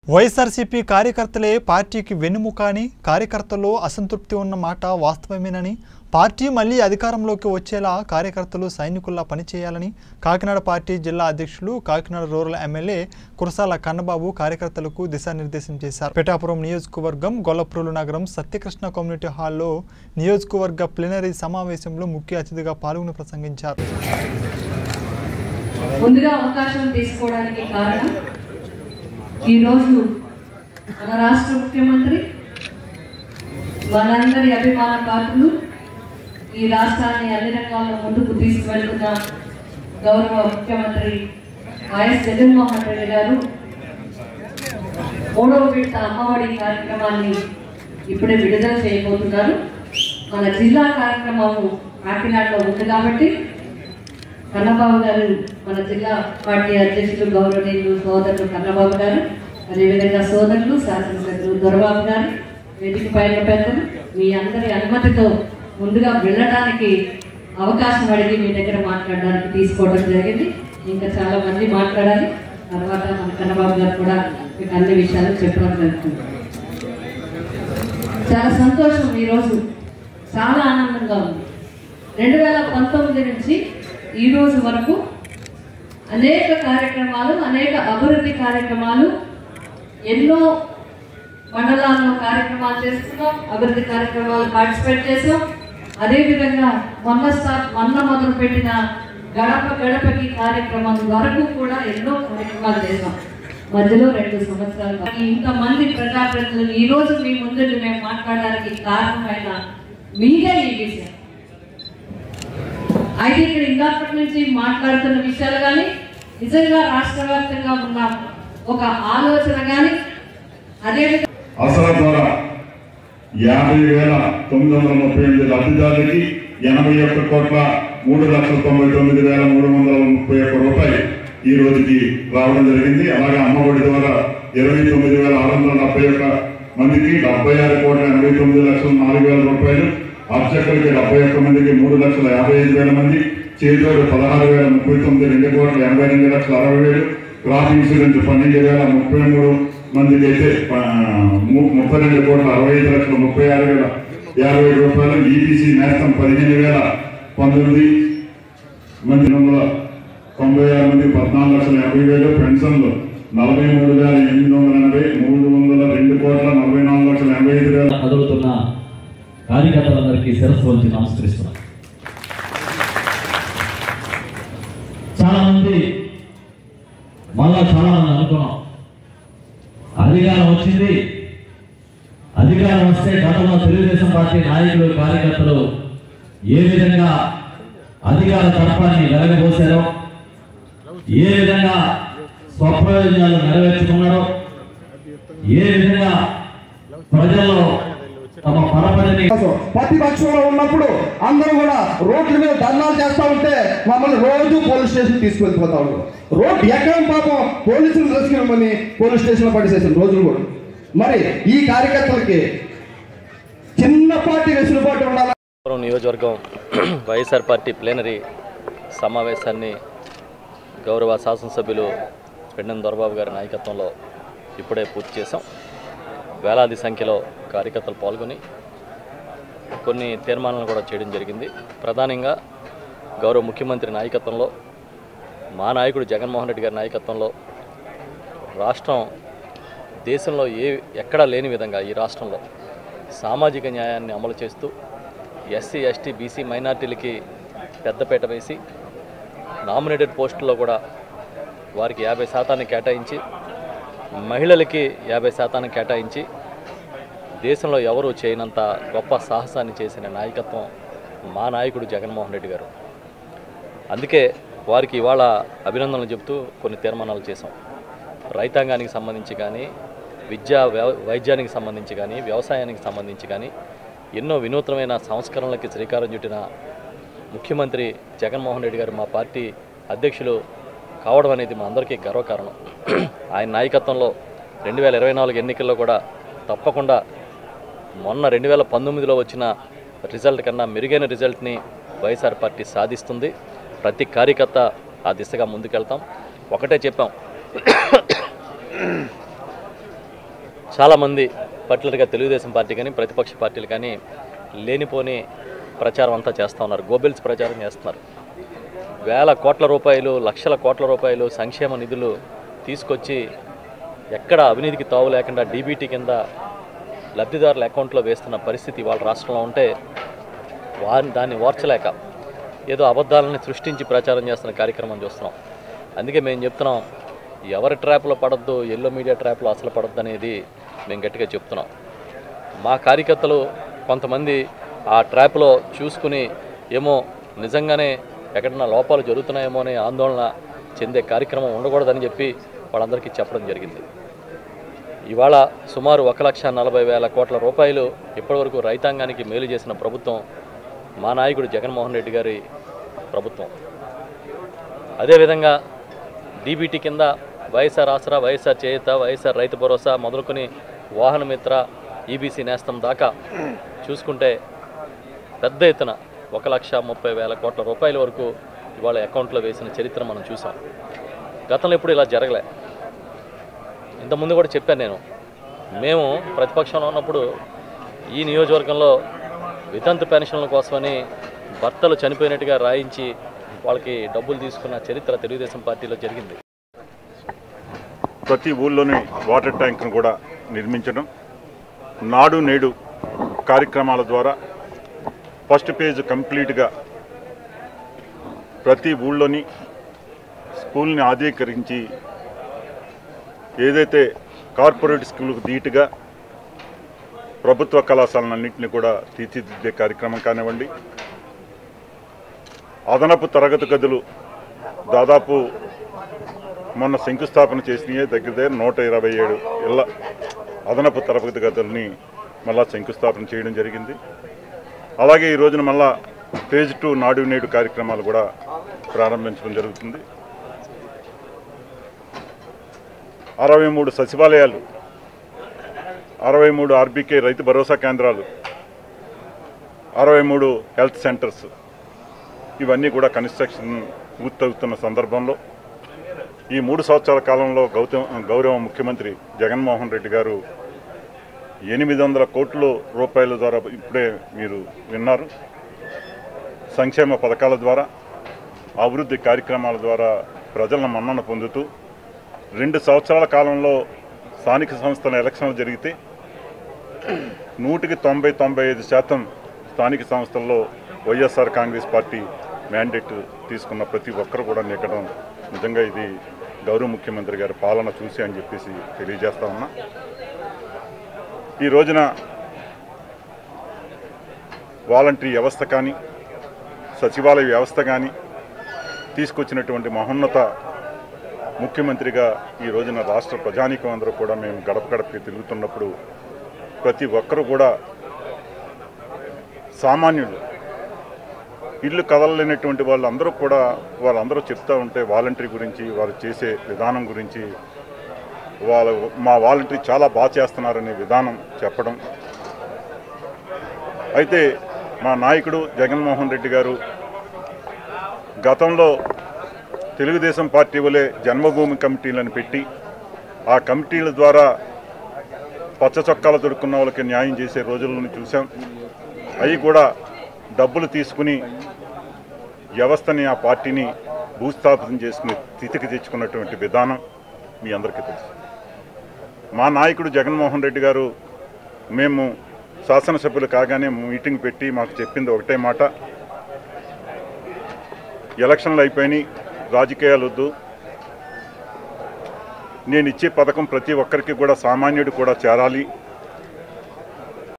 వైఎస్ఆర్సీపీ కార్యకర్తలే పార్టీకి వెన్నుముక అని కార్యకర్తల్లో అసంతృప్తి ఉన్న మాట వాస్తవమేనని పార్టీ మళ్లీ అధికారంలోకి వచ్చేలా కార్యకర్తలు సైనికుల్లా పనిచేయాలని కాకినాడ పార్టీ జిల్లా అధ్యక్షులు కాకినాడ రూరల్ ఎమ్మెల్యే కురసాల కన్నబాబు కార్యకర్తలకు దిశానిర్దేశం చేశారు పిఠాపురం నియోజకవర్గం గొల్లప్రోలు నగరం సత్యకృష్ణ కమ్యూనిటీ హాల్లో నియోజకవర్గ ప్లీనరీ సమావేశంలో ముఖ్య అతిథిగా పాల్గొని ప్రసంగించారు ముందుగా అవకాశం తీసుకోవడానికి కారణం ఈరోజు మన రాష్ట్ర ముఖ్యమంత్రి మనందరి అభిమాన పాత్రులు ఈ రాష్ట్రాన్ని అన్ని రంగాల్లో ముందుకు తీసుకువెళ్తున్న గౌరవ ముఖ్యమంత్రి వైఎస్ జగన్మోహన్ రెడ్డి గారు మూడవ విడత అమ్మఒడి కార్యక్రమాన్ని ఇప్పుడే విడుదల చేయబోతున్నారు మన జిల్లా కార్యక్రమము కాకినాడలో ఉంది కాబట్టి కన్నబాబు గారు మన జిల్లా పార్టీ అధ్యక్షులు గౌరవనీయులు సోదరులు కన్నబాబు గారు అదేవిధంగా సోదరులు శాసనసభ్యులు దొరబాబు గారు వేదిక పైన పెద్దలు మీ అందరి అనుమతితో ముందుగా వెళ్ళడానికి అవకాశం అడిగి మీ దగ్గర మాట్లాడడానికి తీసుకోవడం జరిగింది ఇంకా చాలా మంది మాట్లాడాలి తర్వాత మన కన్నబాబు గారు కూడా మీకు అన్ని విషయాలు చెప్పడం జరుగుతుంది చాలా సంతోషం ఈరోజు చాలా ఆనందంగా ఉంది రెండు వేల పంతొమ్మిది నుంచి ఈ రోజు వరకు అనేక కార్యక్రమాలు అనేక అభివృద్ధి కార్యక్రమాలు ఎన్నో మండలాల్లో కార్యక్రమాలు చేస్తున్నాం అభివృద్ధి కార్యక్రమాలు పార్టిసిపేట్ చేసాం అదేవిధంగా మొన్న స్టార్ట్ మొన్న మొదలు పెట్టిన గడప గడపకి కార్యక్రమం వరకు కూడా ఎన్నో కార్యక్రమాలు చేసాం మధ్యలో రెండు సంవత్సరాలు కానీ ఇంతమంది ప్రజాప్రతినిధులు ఈ రోజు మీ ముందు మేము మాట్లాడడానికి కారణమైన మీరే ఈ విషయం అయితే ఇక్కడ ఇందాకటి నుంచి మాట్లాడుతున్న విషయాలు కానీ నిజంగా రాష్ట్ర వ్యాప్తంగా ఉన్న ఒక ఆలోచన కానీ అదేవిధంగా అసలు ద్వారా యాభై వేల తొమ్మిది వందల ముప్పై ఎనిమిది లబ్ధిదారులకి ఎనభై ఒక్క కోట్ల మూడు లక్షల తొంభై తొమ్మిది వేల మూడు వందల ముప్పై ఒక్క రూపాయలు ఈ రోజుకి రావడం జరిగింది అలాగే అమ్మఒడి ద్వారా ఇరవై తొమ్మిది వేల ఆరు వందల డెబ్బై ఒక్క మందికి డెబ్బై ఆరు కోట్ల ఎనభై తొమ్మిది లక్షల నాలుగు వేల రూపాయలు అర్చకులకి డెబ్బై ఒక్క మందికి మూడు లక్షల యాభై ఐదు వేల మంది చేదోడు పదహారు వేల ముప్పై తొమ్మిది రెండు కోట్ల ఎనభై రెండు లక్షల అరవై వేలు క్రాప్ ఇన్సూరెన్స్ పన్నెండు వేల ముప్పై మూడు మందికి అయితే ఆ, ము- ముప్పై రెండు కోట్ల అరవై ఐదు లక్షల ముప్పై ఆరు వేల యాభై ఏడు రూపాయలు ఈబీసీ నేస్తం పదిహేను వేల పంతొమ్మిది మంది వందల తొంభై ఆరు మంది పద్నాలుగు లక్షల యాభై వేలు పెన్షన్లు నలభై మూడు వేల ఎనిమిది వందల ఎనభై మూడు వందల రెండు కోట్ల నలభై నాలుగు లక్షల ఎనభై ఐదు వేల కదులుతున్న కార్యకర్తలందరికీ శిరస్సు వంచి నమస్కరిస్తున్నాను చాలా మంది మళ్ళా చాలా మంది అనుకున్నాం అధికారం వచ్చింది అధికారం వస్తే గతంలో తెలుగుదేశం పార్టీ నాయకులు కార్యకర్తలు ఏ విధంగా అధికార తర్పాన్ని వెలగబోసారో ఏ విధంగా స్వప్రయోజనాలు నెరవేర్చుకున్నారో ఏ విధంగా ప్రజల్లో తమ పరపతిని ప్రతిపక్షంలో ఉన్నప్పుడు అందరూ కూడా రోడ్ల మీద ధర్నాలు చేస్తా ఉంటే మమ్మల్ని రోజు పోలీస్ స్టేషన్ తీసుకెళ్ళిపోతా ఉంటారు రోడ్ ఎక్కడ పాపం పోలీసులు తీసుకెళ్ళమని పోలీస్ స్టేషన్ లో పడిసేసిన రోజులు కూడా మరి ఈ కార్యకర్తలకి చిన్నపాటి వెసులుబాటు ఉండాలి పురం నియోజకవర్గం వైఎస్ఆర్ పార్టీ ప్లేనరీ సమావేశాన్ని గౌరవ శాసనసభ్యులు పెండం దొరబాబు గారి నాయకత్వంలో ఇప్పుడే పూర్తి చేశాం వేలాది సంఖ్యలో కార్యకర్తలు పాల్గొని కొన్ని తీర్మానాలు కూడా చేయడం జరిగింది ప్రధానంగా గౌరవ ముఖ్యమంత్రి నాయకత్వంలో మా నాయకుడు జగన్మోహన్ రెడ్డి గారి నాయకత్వంలో రాష్ట్రం దేశంలో ఏ ఎక్కడా లేని విధంగా ఈ రాష్ట్రంలో సామాజిక న్యాయాన్ని అమలు చేస్తూ ఎస్సీ ఎస్టీ బీసీ మైనార్టీలకి పెద్దపీట వేసి నామినేటెడ్ పోస్టుల్లో కూడా వారికి యాభై శాతాన్ని కేటాయించి మహిళలకి యాభై శాతాన్ని కేటాయించి దేశంలో ఎవరూ చేయనంత గొప్ప సాహసాన్ని చేసిన నాయకత్వం మా నాయకుడు జగన్మోహన్ రెడ్డి గారు అందుకే వారికి ఇవాళ అభినందనలు చెబుతూ కొన్ని తీర్మానాలు చేశాం రైతాంగానికి సంబంధించి కానీ విద్యా వ్యవ- వైద్యానికి సంబంధించి కానీ వ్యవసాయానికి సంబంధించి కానీ ఎన్నో వినూత్నమైన సంస్కరణలకి శ్రీకారం చుట్టిన ముఖ్యమంత్రి జగన్మోహన్ రెడ్డి గారు మా పార్టీ అధ్యక్షులు కావడం అనేది మా అందరికీ గర్వకారణం ఆయన నాయకత్వంలో రెండు వేల ఇరవై నాలుగు ఎన్నికల్లో కూడా తప్పకుండా మొన్న రెండు వేల పంతొమ్మిదిలో వచ్చిన రిజల్ట్ కన్నా మెరుగైన రిజల్ట్ని వైఎస్ఆర్ పార్టీ సాధిస్తుంది ప్రతి కార్యకర్త ఆ దిశగా ముందుకెళ్తాం ఒకటే చెప్పాం చాలామంది పర్టికులర్గా తెలుగుదేశం పార్టీ కానీ ప్రతిపక్ష పార్టీలు కానీ లేనిపోని ప్రచారం అంతా చేస్తూ ఉన్నారు గోబెల్స్ ప్రచారం చేస్తున్నారు వేల కోట్ల రూపాయలు లక్షల కోట్ల రూపాయలు సంక్షేమ నిధులు తీసుకొచ్చి ఎక్కడ అవినీతికి తావు లేకుండా డీబీటీ కింద లబ్ధిదారుల అకౌంట్లో వేస్తున్న పరిస్థితి వాళ్ళ రాష్ట్రంలో ఉంటే వారిని దాన్ని ఓర్చలేక ఏదో అబద్ధాలని సృష్టించి ప్రచారం చేస్తున్న కార్యక్రమం చూస్తున్నాం అందుకే మేము చెప్తున్నాం ఎవరి ట్రాప్లో పడద్దు ఎల్లో మీడియా ట్రాప్లో అసలు పడద్దు అనేది మేము గట్టిగా చెప్తున్నాం మా కార్యకర్తలు కొంతమంది ఆ ట్రాప్లో చూసుకుని ఏమో నిజంగానే ఎక్కడన్నా లోపాలు జరుగుతున్నాయేమో అనే ఆందోళన చెందే కార్యక్రమం ఉండకూడదని చెప్పి వాళ్ళందరికీ చెప్పడం జరిగింది ఇవాళ సుమారు ఒక లక్ష నలభై వేల కోట్ల రూపాయలు ఇప్పటివరకు రైతాంగానికి మేలు చేసిన ప్రభుత్వం మా నాయకుడు జగన్మోహన్ రెడ్డి గారి ప్రభుత్వం అదేవిధంగా డీబీటీ కింద వైఎస్ఆర్ ఆసరా వైఎస్ఆర్ చేయుత వైఎస్ఆర్ రైతు భరోసా మొదలుకొని వాహన మిత్ర ఈబీసీ నేస్తం దాకా చూసుకుంటే పెద్ద ఎత్తున ఒక లక్ష ముప్పై వేల కోట్ల రూపాయల వరకు ఇవాళ అకౌంట్లో వేసిన చరిత్ర మనం చూసాం గతంలో ఎప్పుడు ఇలా జరగలే ఇంతకుముందు కూడా చెప్పాను నేను మేము ప్రతిపక్షంలో ఉన్నప్పుడు ఈ నియోజకవర్గంలో వితంతు పెన్షన్ల కోసమని భర్తలు చనిపోయినట్టుగా రాయించి వాళ్ళకి డబ్బులు తీసుకున్న చరిత్ర తెలుగుదేశం పార్టీలో జరిగింది ప్రతి ఊళ్ళోని వాటర్ ట్యాంక్ను కూడా నిర్మించడం నాడు నేడు కార్యక్రమాల ద్వారా ఫస్ట్ పేజ్ కంప్లీట్గా ప్రతి ఊళ్ళోని స్కూల్ని ఆధీకరించి ఏదైతే కార్పొరేట్ స్కూల్కు ధీటుగా ప్రభుత్వ కళాశాలన్నింటినీ కూడా తీర్చిదిద్దే కార్యక్రమం కానివ్వండి అదనపు తరగతి గదులు దాదాపు మొన్న శంకుస్థాపన చేసినయే దగ్గర దగ్గర నూట ఇరవై ఏడు ఇళ్ళ అదనపు తరగతి గదుల్ని మళ్ళా శంకుస్థాపన చేయడం జరిగింది అలాగే ఈ రోజున మళ్ళా ఫేజ్ టూ నాడు నేడు కార్యక్రమాలు కూడా ప్రారంభించడం జరుగుతుంది అరవై మూడు సచివాలయాలు అరవై మూడు ఆర్బీకే రైతు భరోసా కేంద్రాలు అరవై మూడు హెల్త్ సెంటర్స్ ఇవన్నీ కూడా కన్స్ట్రక్షన్ పూర్తవుతున్న సందర్భంలో ఈ మూడు సంవత్సరాల కాలంలో గౌతమ్ గౌరవ ముఖ్యమంత్రి జగన్మోహన్ రెడ్డి గారు ఎనిమిది వందల కోట్ల రూపాయల ద్వారా ఇప్పుడే మీరు విన్నారు సంక్షేమ పథకాల ద్వారా అభివృద్ధి కార్యక్రమాల ద్వారా ప్రజలను మన్నన పొందుతూ రెండు సంవత్సరాల కాలంలో స్థానిక సంస్థల ఎలక్షన్లు జరిగితే నూటికి తొంభై తొంభై ఐదు శాతం స్థానిక సంస్థల్లో వైఎస్ఆర్ కాంగ్రెస్ పార్టీ మ్యాండేట్ తీసుకున్న ప్రతి ఒక్కరు కూడా నెగ్గడం నిజంగా ఇది గౌరవ ముఖ్యమంత్రి గారి పాలన చూసి అని చెప్పేసి తెలియజేస్తా ఉన్నా ఈ రోజున వాలంటరీ వ్యవస్థ కానీ సచివాలయ వ్యవస్థ కానీ తీసుకొచ్చినటువంటి మహోన్నత ముఖ్యమంత్రిగా ఈ రోజున రాష్ట్ర ప్రజానీకం అందరూ కూడా మేము గడప గడపకి తిరుగుతున్నప్పుడు ప్రతి ఒక్కరూ కూడా సామాన్యులు ఇల్లు కదలలేనటువంటి వాళ్ళందరూ కూడా వాళ్ళందరూ చెప్తూ ఉంటే వాలంటరీ గురించి వారు చేసే విధానం గురించి వాళ్ళ మా వాలంటరీ చాలా బాగా చేస్తున్నారనే విధానం చెప్పడం అయితే మా నాయకుడు జగన్మోహన్ రెడ్డి గారు గతంలో తెలుగుదేశం పార్టీ వలె జన్మభూమి కమిటీలను పెట్టి ఆ కమిటీల ద్వారా పచ్చ చొక్కాలు దొరుకున్న వాళ్ళకి న్యాయం చేసే రోజులను చూసాం అవి కూడా డబ్బులు తీసుకుని వ్యవస్థని ఆ పార్టీని భూస్థాపితం చేసుకునే స్థితికి తెచ్చుకున్నటువంటి విధానం మీ అందరికీ తెలుసు మా నాయకుడు జగన్మోహన్ రెడ్డి గారు మేము శాసనసభ్యులు కాగానే మీటింగ్ పెట్టి మాకు చెప్పింది ఒకటే మాట ఎలక్షన్లు అయిపోయినాయి రాజకీయాలు వద్దు నేను ఇచ్చే పథకం ప్రతి ఒక్కరికి కూడా సామాన్యుడు కూడా చేరాలి